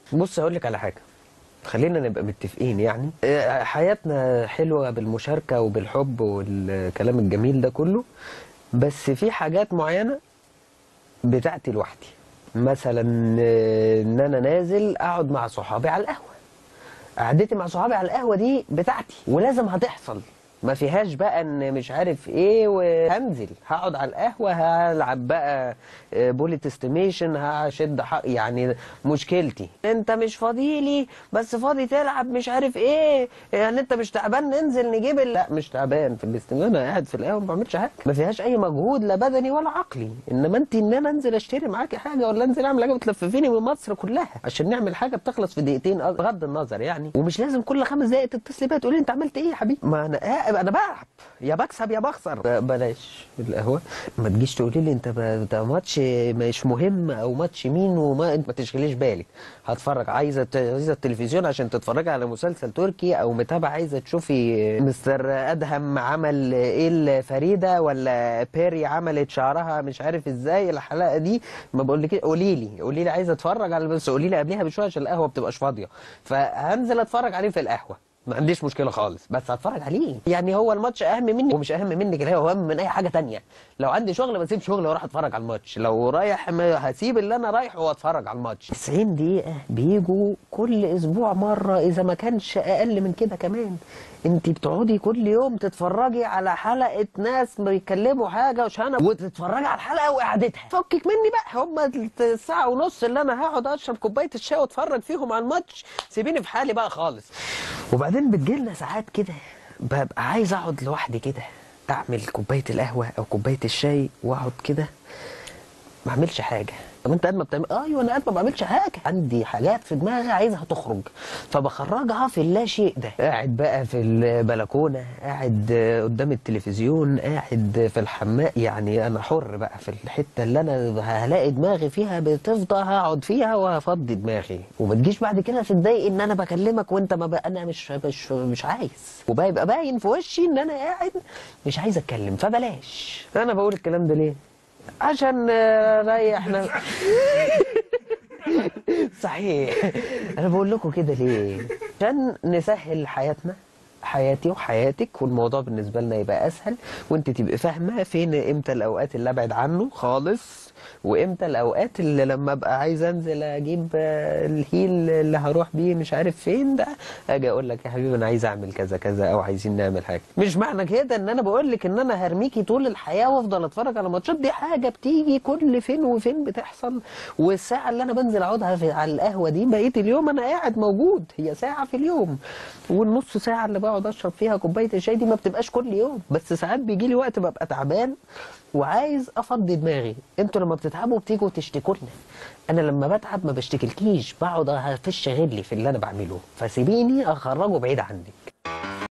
بص هقول لك على حاجه خلينا نبقى متفقين يعني آه، حياتنا حلوه بالمشاركه وبالحب والكلام الجميل ده كله بس في حاجات معينه بتاعتي لوحدي مثلا آه، ان انا نازل اقعد مع صحابي على القهوه قعدتي مع صحابي على القهوه دي بتاعتي ولازم هتحصل ما فيهاش بقى ان مش عارف ايه وهنزل هقعد على القهوه هلعب بقى آه، بوليت استيميشن هشد حق يعني مشكلتي انت مش فاضي لي بس فاضي تلعب مش عارف ايه يعني انت مش تعبان ننزل نجيب ال- لا مش تعبان في الاستيميشن انا قاعد في القهوه ما بعملش حاجه ما فيهاش اي مجهود لا بدني ولا عقلي انما انت ان انا انزل اشتري معاكي حاجه ولا انزل اعمل حاجه بتلففيني من مصر كلها عشان نعمل حاجه بتخلص في دقيقتين بغض النظر يعني ومش لازم كل خمس دقائق تتصلي بيا تقولي لي انت عملت ايه يا حبيبي ما انا قاعد انا بلعب يا بكسب يا بخسر ب- بلاش القهوه ما تجيش تقولي لي انت ب- ده ماتش مش مهم او ماتش مين وما انت ما تشغليش بالك هتفرج عايزه ت- عايزه التلفزيون عشان تتفرجي على مسلسل تركي او متابعه عايزه تشوفي مستر ادهم عمل ايه الفريده ولا بيري عملت شعرها مش عارف ازاي الحلقه دي ما بقول لك قولي لي قولي لي عايزه اتفرج على بس قولي لي قبلها بشويه عشان القهوه بتبقاش فاضيه فهنزل اتفرج عليه في القهوه ما عنديش مشكله خالص بس هتفرج عليه يعني هو الماتش اهم مني ومش اهم منك اللي هو اهم من اي حاجه تانية لو عندي شغل بسيب شغل واروح اتفرج على الماتش لو رايح ما هسيب اللي انا رايحه واتفرج على الماتش 90 دقيقه بيجوا كل اسبوع مره اذا ما كانش اقل من كده كمان انت بتقعدي كل يوم تتفرجي على حلقه ناس بيتكلموا حاجه وشانه وتتفرجي على الحلقه وقعدتها فكك مني بقى هم الساعه ونص اللي انا هقعد اشرب كوبايه الشاي واتفرج فيهم على الماتش سيبيني في حالي بقى خالص وبعدين بتجيلنا ساعات كده ببقى عايز اقعد لوحدي كده اعمل كوبايه القهوه او كوبايه الشاي واقعد كده ما اعملش حاجه طب انت قاعد ما بتعمل ايوه انا قاعد ما بعملش حاجه عندي حاجات في دماغي عايزها تخرج فبخرجها في اللا شيء ده قاعد بقى في البلكونه قاعد قدام التلفزيون قاعد في الحمام يعني انا حر بقى في الحته اللي انا هلاقي دماغي فيها بتفضى هقعد فيها وهفضي دماغي وما تجيش بعد كده تتضايق ان انا بكلمك وانت ما بقى انا مش مش مش عايز وبيبقى باين في وشي ان انا قاعد مش عايز اتكلم فبلاش انا بقول الكلام ده ليه عشان آه، ريحنا صحيح انا بقول لكم كده ليه عشان نسهل حياتنا حياتي وحياتك والموضوع بالنسبه لنا يبقى اسهل وانت تبقي فاهمه فين امتى الاوقات اللي ابعد عنه خالص وامتى الاوقات اللي لما ابقى عايز انزل اجيب آه، الهيل اللي هروح بيه مش عارف فين ده اجي اقول لك يا حبيبي انا عايز اعمل كذا كذا او عايزين نعمل حاجه مش معنى كده ان انا بقول لك ان انا هرميكي طول الحياه وافضل اتفرج على ماتشات دي حاجه بتيجي كل فين وفين بتحصل والساعه اللي انا بنزل اقعدها في على القهوه دي بقيه اليوم انا قاعد موجود هي ساعه في اليوم والنص ساعه اللي بقعد اشرب فيها كوبايه الشاي دي ما بتبقاش كل يوم بس ساعات بيجي لي وقت ببقى تعبان وعايز افضي دماغي انتوا لما بتتعبوا بتيجوا تشتكوا لنا انا لما بتعب ما بشتكلكيش بقعد افش غلي في اللي انا بعمله فسيبيني اخرجه بعيد عني